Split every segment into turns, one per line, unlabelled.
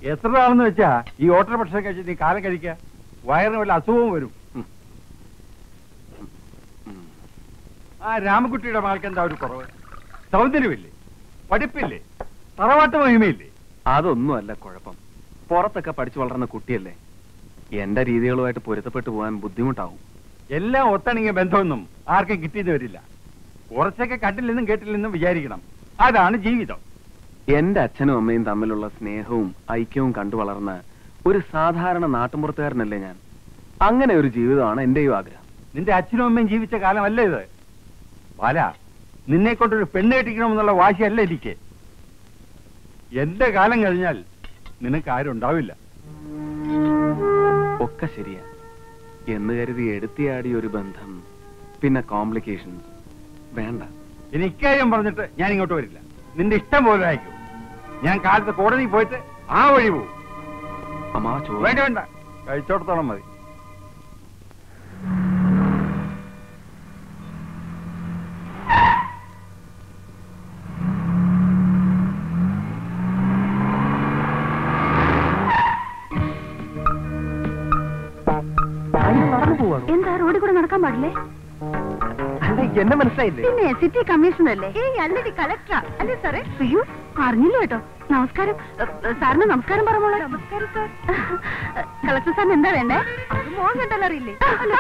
എത്ര നാളെന്ന് വെച്ചാ ഈ ഓട്ടർ ഭക്ഷണം കഴിച്ച് നീ കാലം കഴിക്കുക വയറിന് വല്ല അസുഖവും വരും ആ രാമകുട്ടിയുടെ മകൾക്ക് എന്താ ഒരു കുറവ് സൗന്ദര്യമില്ലേ പഠിപ്പില്ലേ തറവാട്ട് മഹിമയില്ലേ
അതൊന്നുമല്ല കുഴപ്പം പുറത്തൊക്കെ പഠിച്ചു വളർന്ന കുട്ടിയല്ലേ എന്റെ രീതികളുമായിട്ട് പൊരുത്തപ്പെട്ടു പോകാൻ ബുദ്ധിമുട്ടാവും
എല്ലാം ഒത്തണിങ്ങിയ ബന്ധമൊന്നും ആർക്കും കിട്ടിയെന്ന് വരില്ല കുറച്ചൊക്കെ കണ്ടില്ലെന്നും കേട്ടില്ലെന്നും വിചാരിക്കണം അതാണ് ജീവിതം
എന്റെ അച്ഛനും അമ്മയും തമ്മിലുള്ള സ്നേഹവും ഐക്യവും കണ്ടു വളർന്ന ഒരു സാധാരണ നാട്ടുമ്പുറത്തുകാരനല്ലേ ഞാൻ അങ്ങനെ ഒരു ജീവിതമാണ് എന്റെയും ആഗ്രഹം
നിന്റെ അച്ഛനും അമ്മയും ജീവിച്ച കാലമല്ല ഇത് ബാല നിന്നെ കൊണ്ടൊരു പെണ്ണ് കെട്ടിക്കണമെന്നുള്ള വാശിയല്ല എനിക്ക് എന്റെ കാലം കഴിഞ്ഞാൽ നിനക്ക് ആരും ഉണ്ടാവില്ല
ഒക്കെ ശരിയാ എന്ന് കരുതി എടുത്തിയാടിയ ഒരു ബന്ധം പിന്നെ കോംപ്ലിക്കേഷൻസ് വേണ്ട
ഇനി ഇക്കാര്യം പറഞ്ഞിട്ട് ഞാൻ ഇങ്ങോട്ട് വരില്ല നിന്റെ ഇഷ്ടം പോലെ അയക്കൂ ഞാൻ കാലത്ത് കോടതി പോയിട്ട് ആ വഴി പോകും
അമ്മാ ചോ
വേണ്ട വേണ്ട കഴിച്ചോടത്തോളം മതി
എന്താ റോഡിൽ കൂടെ നടക്കാൻ പാടില്ലേ
എന്നെ മനസ്സിലായില്ലേ
പിന്നെ സിറ്റി കമ്മീഷണർ അല്ലേ ഏയ് അല്ലടി കളക്ടറാ അല്ലേ സാറേ അയ്യോ അറിഞ്ഞില്ല കേട്ടോ നമസ്കാരം ഏ, ഏ, സാറിന് നമസ്കാരം പറഞ്ഞോളൂ നമസ്കാരം സാർ കളക്ടർ സാറിന് എന്താ വേണ്ടേ അത് മോൻ കണ്ടാൽ അറിയില്ലേ അല്ലേ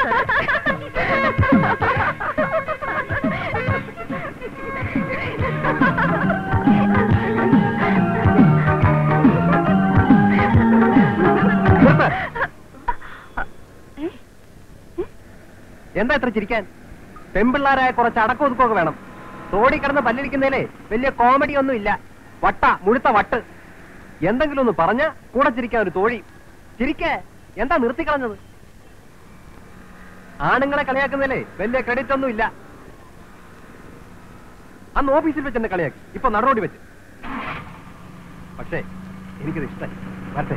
എന്താ ഇത്ര ചിരിക്കാൻ പെമ്പിള്ളാരായ കുറച്ച് അടക്കം ഒതുക്കൊക്കെ വേണം റോഡിൽ കിടന്ന് പല്ലിരിക്കുന്നതിലേ വലിയ കോമഡി ഒന്നും ഇല്ല വട്ട മുഴുത്ത വട്ട് എന്തെങ്കിലും ഒന്ന് പറഞ്ഞ കൂടെ ചിരിക്കാൻ ഒരു തോഴി ചിരിക്കേ എന്താ നിർത്തിക്കളഞ്ഞത് ആണുങ്ങളെ കളിയാക്കുന്നതിലേ വലിയ ക്രെഡിറ്റ് ഒന്നും ഇല്ല അന്ന് ഓഫീസിൽ വെച്ച് എന്നെ കളിയാക്കി ഇപ്പൊ നടറോടി വെച്ച് പക്ഷേ എനിക്കത് ഇഷ്ടമായി വരട്ടെ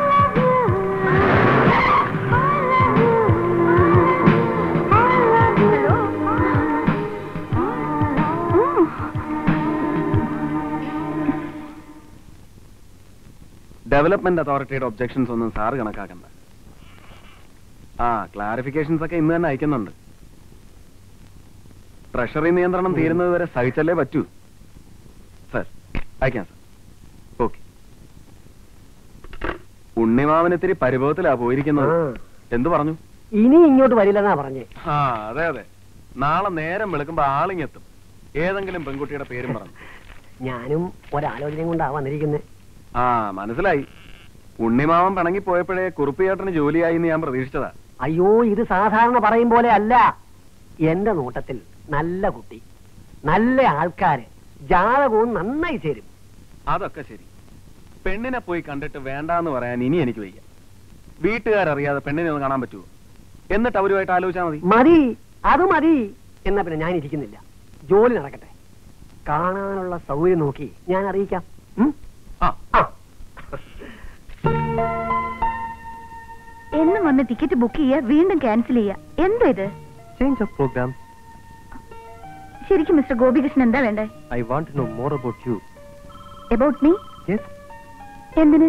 ഡെവലപ്മെന്റ് അതോറിറ്റിയുടെ ഒബ്ജക്ഷൻസ് ഒന്നും സാറ് കണക്കാക്കണ്ട ആ ക്ലാരിഫിക്കേഷൻസ് ഒക്കെ ഇന്ന് തന്നെ അയക്കുന്നുണ്ട് ട്രഷറി നിയന്ത്രണം തീരുന്നത് വരെ സഹിച്ചല്ലേ പറ്റൂ സർ അയക്കാം സർ ഓക്കെ ഉണ്ണിമാവനിത്തിരി പരിഭവത്തിലാ പോയിരിക്കുന്നത് എന്തു പറഞ്ഞു
ഇനി ഇങ്ങോട്ട് വരില്ലെന്നാ പറഞ്ഞേ
ആ അതെ അതെ നാളെ നേരം വെളുക്കുമ്പോ ആളിങ്ങെത്തും ഏതെങ്കിലും പെൺകുട്ടിയുടെ പേരും പറഞ്ഞു
ഞാനും ഒരാലോചനയും കൊണ്ടാ വന്നിരിക്കുന്നത്
ആ മനസ്സിലായി ഉണ്ണിമാവൻ പിണങ്ങി പോയപ്പോഴേ കുറുപ്പിയേട്ടന് ജോലിയായി എന്ന് ഞാൻ പ്രതീക്ഷിച്ചതാ
അയ്യോ ഇത് സാധാരണ പറയും പോലെ അല്ല എന്റെ നോട്ടത്തിൽ നല്ല കുട്ടി നല്ല ആൾക്കാര് ജാതകവും നന്നായി ചേരും
അതൊക്കെ ശരി പെണ്ണിനെ പോയി കണ്ടിട്ട് വേണ്ടാന്ന് പറയാൻ ഇനി എനിക്ക് വയ്യ വീട്ടുകാരറിയാതെ പെണ്ണിനെ ഒന്ന് കാണാൻ പറ്റുമോ എന്നിട്ട് അവരുമായിട്ട് ആലോചിച്ചാൽ മതി
മതി അത് മതി എന്നാ പിന്നെ ഞാൻ ഇരിക്കുന്നില്ല ജോലി നടക്കട്ടെ കാണാനുള്ള സൗകര്യം നോക്കി ഞാൻ അറിയിക്കാം ഉം?
ആ
ആ.
എന്നും വന്ന് ടിക്കറ്റ് ബുക്ക് ചെയ്യുക വീണ്ടും ക്യാൻസൽ ചെയ്യുക എന്താ ഇത്
ചേഞ്ച് ഓഫ് പ്രോഗ്രാം
ശരിക്കും മിസ്റ്റർ ഗോപികൃഷ്ണൻ എന്താ വേണ്ടേ
I want no more about you
about me
yes
എന്തിന്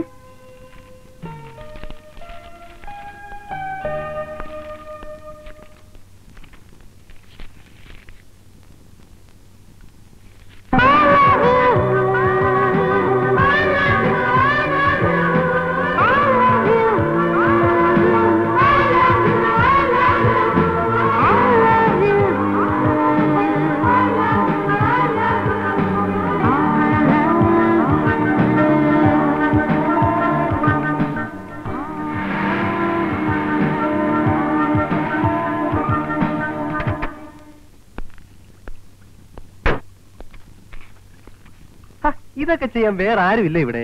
ഇതൊക്കെ ചെയ്യാൻ വേറെ ആരുമില്ല ഇവിടെ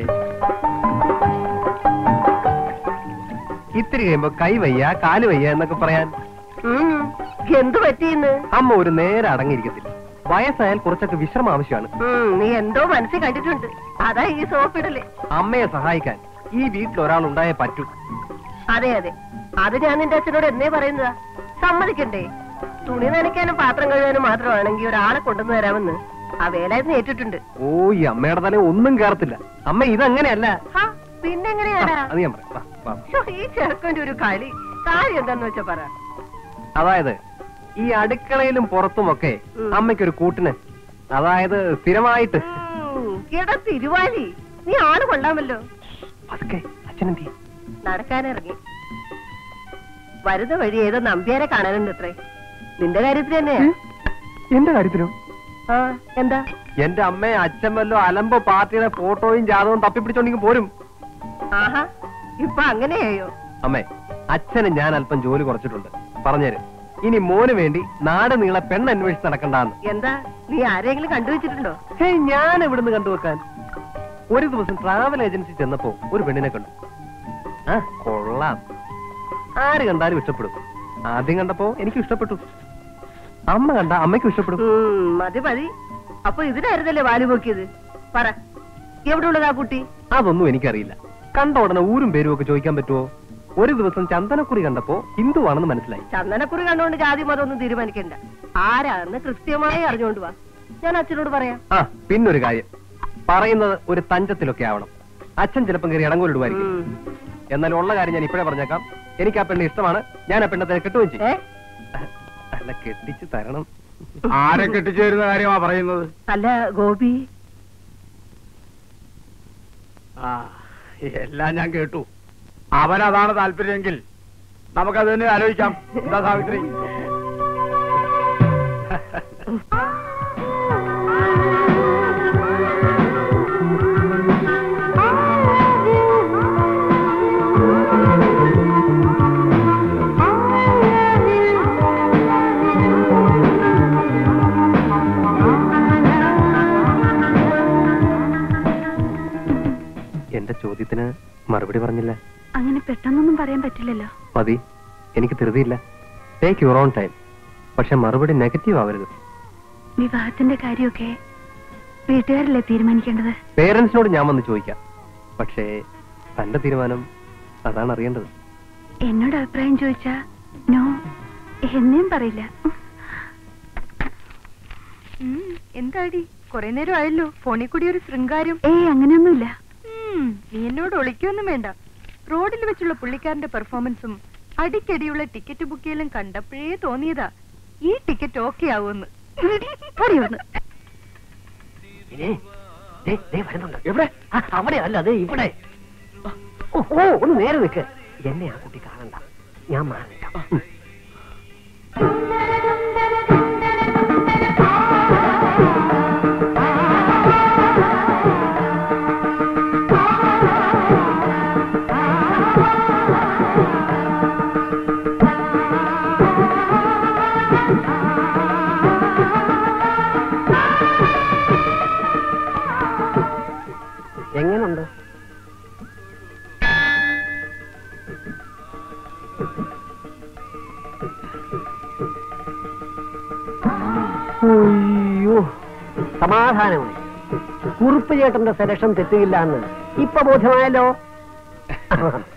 ഇത്തിരി കഴിയുമ്പോ കൈ വയ്യ കാല് വയ്യ എന്നൊക്കെ പറയാൻ
എന്തു പറ്റിയെന്ന്
അമ്മ ഒരു നേരെ അടങ്ങിയിരിക്കത്തില്ല വയസ്സായാൽ കുറച്ചൊക്കെ വിശ്രമം ആവശ്യമാണ്
നീ എന്തോ മനസ്സിൽ കണ്ടിട്ടുണ്ട് അതാ ഈ സോപ്പിടല്
അമ്മയെ സഹായിക്കാൻ ഈ വീട്ടിൽ ഒരാൾ ഉണ്ടായേ പറ്റൂ
അതെ അതെ അത് ഞാൻ നിന്റെ അച്ഛനോട് എന്നേ പറയുന്നതാ സമ്മതിക്കണ്ടേ തുണി നനയ്ക്കാനും പാത്രം കഴുകാനും മാത്രമാണെങ്കിൽ ഒരാളെ കൊണ്ടുവന്ന് തരാമെന്ന് ആ വേലായിരുന്നു ഏറ്റിട്ടുണ്ട്
ഓ ഈ അമ്മയുടെ തല ഒന്നും കേറത്തില്ല അമ്മ ഇതങ്ങനെയല്ല
ഹാ, പിന്നെങ്ങനെയാടാ
അത് ഞാൻ പറയാം വാ, വാ.
ശ്ശോ, ഈ ചെറുക്കന്റെ ഒരു കളി കാര്യം എന്താന്ന് വെച്ചാ പറ
അതായത് ഈ അടുക്കളയിലും പുറത്തുമൊക്കെ
ഉം.
അമ്മയ്ക്കൊരു കൂട്ടിന് അതായത് സ്ഥിരമായിട്ട്
ഉം, എടാ തിരുവാലി നീ ആള് കൊള്ളാമല്ലോ
പതുക്കെ അച്ഛനെന്തി
നടക്കാനിറങ്ങി വരുന്ന വഴി ഏതോ നമ്പ്യാരെ കാണാനുണ്ട് അത്രേ നിന്റെ കാര്യത്തിൽ തന്നെയാ
എന്റെ കാര്യത്തിലും
ആ എന്താ
എന്റെ അമ്മയെ അച്ഛൻ വല്ലോ അലമ്പോ പാർട്ടിയുടെ ഫോട്ടോയും ജാതകവും തപ്പിപ്പിടിച്ചോണ്ടെങ്കിൽ പോരും
ആഹാ ഇപ്പൊ അങ്ങനെയായോ
അമ്മേ അച്ഛന് ഞാൻ അല്പം ജോലി കുറച്ചിട്ടുണ്ട് പറഞ്ഞേര് ഇനി മോന് വേണ്ടി നാട് നീളെ പെണ്ണ് അന്വേഷിച്ച് നടക്കണ്ടാന്ന്
എന്താ നീ ആരെങ്കിലും കണ്ടുവച്ചിട്ടുണ്ടോ
ഹേയ് ഞാൻ എവിടുന്ന് കണ്ടുവെക്കാൻ ഒരു ദിവസം ട്രാവൽ ഏജൻസി ചെന്നപ്പോ ഒരു പെണ്ണിനെ കണ്ടു ആ കൊള്ളാം ആര് കണ്ടാലും ഇഷ്ടപ്പെടും ആദ്യം കണ്ടപ്പോ എനിക്ക് ഇഷ്ടപ്പെട്ടു അമ്മ കണ്ട അമ്മയ്ക്കും ഇഷ്ടപ്പെടും
ഉം, മതി മതി അപ്പൊ ഇതിനായിരുന്നല്ലേ വാല് പോക്കിയത് പറ എവിടെ ഉള്ളതാ കുട്ടി
അതൊന്നും എനിക്കറിയില്ല കണ്ട ഉടനെ ഊരും പേരും ഒക്കെ ചോദിക്കാൻ പറ്റുമോ ഒരു ദിവസം ചന്ദനക്കുറി കണ്ടപ്പോ ഹിന്ദുവാണെന്ന് മനസ്സിലായി
ചന്ദനക്കുറി കണ്ടുകൊണ്ട് ജാതി മതം ഒന്നും തീരുമാനിക്കണ്ട ആരാന്ന് കൃത്യമായി അറിഞ്ഞുകൊണ്ട് വാ ഞാൻ അച്ഛനോട് പറയാം
ആ പിന്നൊരു കാര്യം പറയുന്നത് ഒരു തഞ്ചത്തിലൊക്കെ ആവണം അച്ഛൻ ചിലപ്പം കയറി ഇടങ്ങോലിടുമായിരിക്കും
ഉം.
എന്നാൽ ഉള്ള കാര്യം ഞാൻ ഇപ്പോഴേ പറഞ്ഞേക്കാം എനിക്ക് ആ പെണ്ണ് ഇഷ്ടമാണ് ഞാൻ ആ പെണ്ണത്തെ കെട്ടുകയും ചെയ്യും
ഏ
അല്ല കെട്ടിച്ച് തരണം
ആരെ കെട്ടിച്ചേരുന്ന കാര്യമാ പറയുന്നത്
അല്ല ഗോപി
ആ എല്ലാം ഞാൻ കേട്ടു അവനതാണ് താല്പര്യമെങ്കിൽ നമുക്കത് തന്നെ ആലോചിക്കാം എന്താ സാവിത്രി
എന്റെ ചോദ്യത്തിന് മറുപടി പറഞ്ഞില്ല
അങ്ങനെ പെട്ടെന്നൊന്നും പറയാൻ പറ്റില്ലല്ലോ
മതി എനിക്ക് ധൃതിയില്ല ടേക്ക് യുവർ ഓൺ ടൈം പക്ഷെ മറുപടി നെഗറ്റീവ് ആവരുത്
വിവാഹത്തിന്റെ കാര്യമൊക്കെ വീട്ടുകാരല്ലേ തീരുമാനിക്കേണ്ടത്
പേരൻസിനോട് ഞാൻ വന്ന് ചോദിക്കാം പക്ഷേ തന്റെ തീരുമാനം അതാണ് അറിയേണ്ടത്
എന്നോട് അഭിപ്രായം ചോദിച്ചാ നോ എന്നെയും പറയില്ല
എന്താടി കൊറേ നേരം ആയല്ലോ ഫോണിൽ കൂടി ഒരു ശൃംഗാരം
ഏയ് അങ്ങനെയൊന്നുമില്ല
ഉം, നീ എന്നോട് ഒളിക്കൊന്നും വേണ്ട റോഡിൽ വെച്ചുള്ള പുള്ളിക്കാരന്റെ പെർഫോമൻസും അടിക്കടിയുള്ള ടിക്കറ്റ് ബുക്ക് ചെയ്യലും കണ്ടപ്പോഴേ തോന്നിയതാ ഈ ടിക്കറ്റ് ഓക്കെ ആവുമെന്ന്
അറിയുന്നു
എവിടെ
അവിടെ അല്ല അതെ ഇവിടെ ഓ ഓ, ഒന്ന് നേരെ നിൽക്ക് എന്നെ ആ കുട്ടി കാണണ്ട ഞാൻ മാറി നിൽക്കാം. ഉം. എങ്ങനുണ്ട് അയ്യോ സമാധാനമായി കുറുപ്പ് ചേട്ടന്റെ സെലക്ഷൻ തെറ്റിയില്ല എന്ന് ഇപ്പൊ ബോധ്യമായല്ലോ